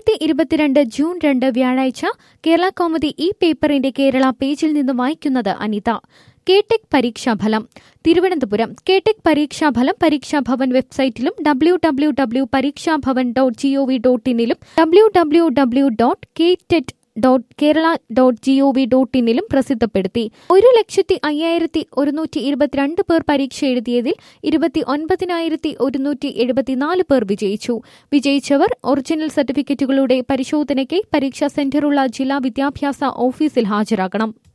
രണ്ടായിരത്തി ഇരുപത്തിരണ്ട് ജൂൺ രണ്ട് വ്യാഴാഴ്ച കേരള കോമഡി ഈ പേപ്പറിന്റെ കേരള പേജിൽ നിന്ന് വായിക്കുന്നത് അനിത കേടെക് പരീക്ഷാഫലം തിരുവനന്തപുരം കേടെക് പരീക്ഷാഫലം പരീക്ഷാഭവൻ വെബ്സൈറ്റിലും W W W Pareekshabhavan dot G O V dot ഇന്നിലും W W W dot KTET dot Kerala dot G O V dot ഇന്നിലും പ്രസിദ്ധപ്പെടുത്തി ഒരു ലക്ഷത്തി അയ്യായിരത്തി ഒരുന്നൂറ്റി ഇരുപത്തിരണ്ട് പേർ പരീക്ഷ എഴുതിയതിൽ ഇരുപത്തി ഒൻപതിനായിരത്തി ഒരുന്നൂറ്റി എഴുപത്തിനാല് പേർ വിജയിച്ചു വിജയിച്ചവർ ഒറിജിനൽ സർട്ടിഫിക്കറ്റുകളുടെ പരിശോധനയ്ക്ക് പരീക്ഷാ സെന്ററുള്ള ജില്ലാ വിദ്യാഭ്യാസ ഓഫീസിൽ ഹാജരാകണം